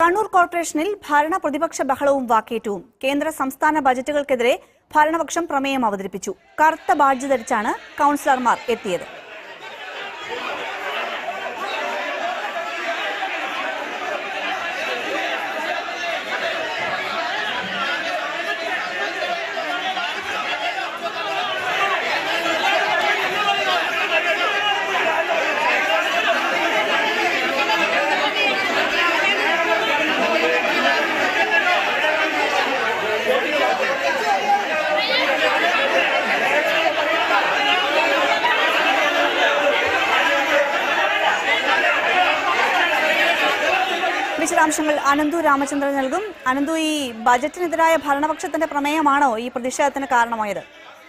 കണ്ണൂർ കോർപ്പറേഷനിൽ ഭരണ പ്രതിപക്ഷ ബഹളവും വാക്കേറ്റവും കേന്ദ്ര സംസ്ഥാന ബജറ്റുകൾക്കെതിരെ ഭരണപക്ഷം പ്രമേയം അവതരിപ്പിച്ചു കറുത്ത ബാഡ്ജ് ധരിച്ചാണ് കൌൺസിലർമാർ എത്തിയത് വിശദാംശങ്ങൾ അനന്തു രാമചന്ദ്രൻ നൽകും അനന്തു ഈ ബജറ്റിനെതിരായ ഭരണപക്ഷത്തിന്റെ പ്രമേയമാണോ ഈ പ്രതിഷേധത്തിന് കാരണമായത്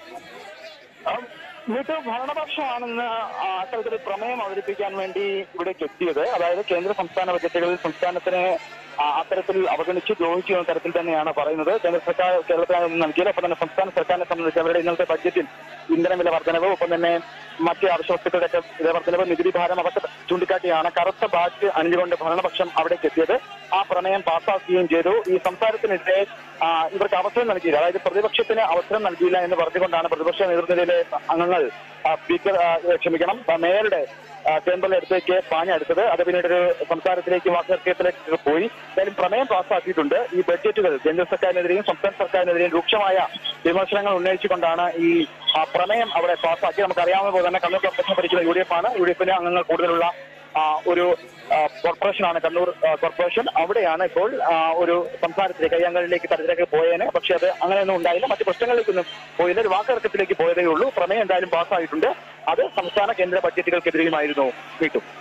വീട്ടു ഭരണപക്ഷമാണെന്ന് ആ, അത്തരത്തിൽ പ്രമേയം അവതരിപ്പിക്കാൻ വേണ്ടി ഇവിടേക്ക് എത്തിയത് അതായത് കേന്ദ്ര സംസ്ഥാന ബജറ്റുകളിൽ സംസ്ഥാനത്തിന് ആ, അത്തരത്തിൽ അവഗണിച്ച് ദ്രോഹിച്ചു എന്ന തരത്തിൽ തന്നെയാണ് പറയുന്നത് കേന്ദ്ര സർക്കാർ കേരളത്തിന് നൽകിയത് ഒപ്പം തന്നെ സംസ്ഥാന സർക്കാരിനെ സംബന്ധിച്ച് അവരുടെ ഇന്നത്തെ ബഡ്ജറ്റിൽ ഇന്ധനവില വർധനവ് ഒപ്പം തന്നെ മറ്റ് അവശ്യ വസ്തുക്കളുടെ വില വർധനവ് നികുതി ഭാരം അതൊക്കെ ചൂണ്ടിക്കാട്ടിയാണ് കറുത്ത ബാറ്റ് അണിഞ്ഞുകൊണ്ട് ഭരണപക്ഷം അവിടേക്ക് എത്തിയത് ആ പ്രമേയം പാസ്സാക്കുകയും ചെയ്തു ഈ സംസാരത്തിനെതിരെ ആ, ഇവർക്ക് അവസരം നൽകിയില്ല അതായത് പ്രതിപക്ഷത്തിന് അവസരം നൽകിയില്ല എന്ന് പറഞ്ഞുകൊണ്ടാണ് പ്രതിപക്ഷ നേതൃനിരയിലെ അംഗങ്ങൾ ആ, സ്പീക്കർ ആ, ക്ഷമിക്കണം ആ, മേയറുടെ ആ, ചേംബറിന്റെ അടുത്തേക്ക് പാഞ്ഞെടുത്തത് അത് പിന്നീട് ഒരു സംസാരത്തിലേക്ക് വാക്കർക്കത്തിലേക്ക് പോയി എന്തായാലും പ്രമേയം പാസ്സാക്കിയിട്ടുണ്ട് ഈ ബഡ്ജറ്റുകൾ കേന്ദ്ര സർക്കാരിനെതിരെയും സംസ്ഥാന സർക്കാരിനെതിരെയും രൂക്ഷമായ വിമർശനങ്ങൾ ഉന്നയിച്ചുകൊണ്ടാണ് ഈ ആ, പ്രമേയം അവിടെ പാസ്സാക്കി നമുക്കറിയാവുന്ന പോലെ തന്നെ കണ്ണൂർ കോർപ്പറേഷൻ ഭരിക്കുന്ന യു ഡി എഫ് ആണ് യു ഡി എഫിന് അംഗങ്ങൾ കൂടുതലുള്ള ആ, ഒരു ആ, കോർപ്പറേഷനാണ് കണ്ണൂർ ആ, കോർപ്പറേഷൻ അവിടെയാണ് ഇപ്പോൾ ആ, ഒരു സംസാരത്തിലേക്ക് കയ്യാങ്കളിലേക്ക് തരത്തിലേക്ക് പോയേനെ പക്ഷേ അത് അങ്ങനെയൊന്നും ഉണ്ടായില്ല മറ്റു പ്രശ്നങ്ങളിലേക്കൊന്നും പോയില്ല ഒരു വാക്കർക്കത്തിലേക്ക് പോയതേ ഉള്ളൂ പ്രമേയം എന്തായാലും പാസ്സായിട്ടുണ്ട് അത് സംസ്ഥാന കേന്ദ്ര ബഡ്ജറ്റുകൾക്കെതിരെയുമായിരുന്നു വീട്ടും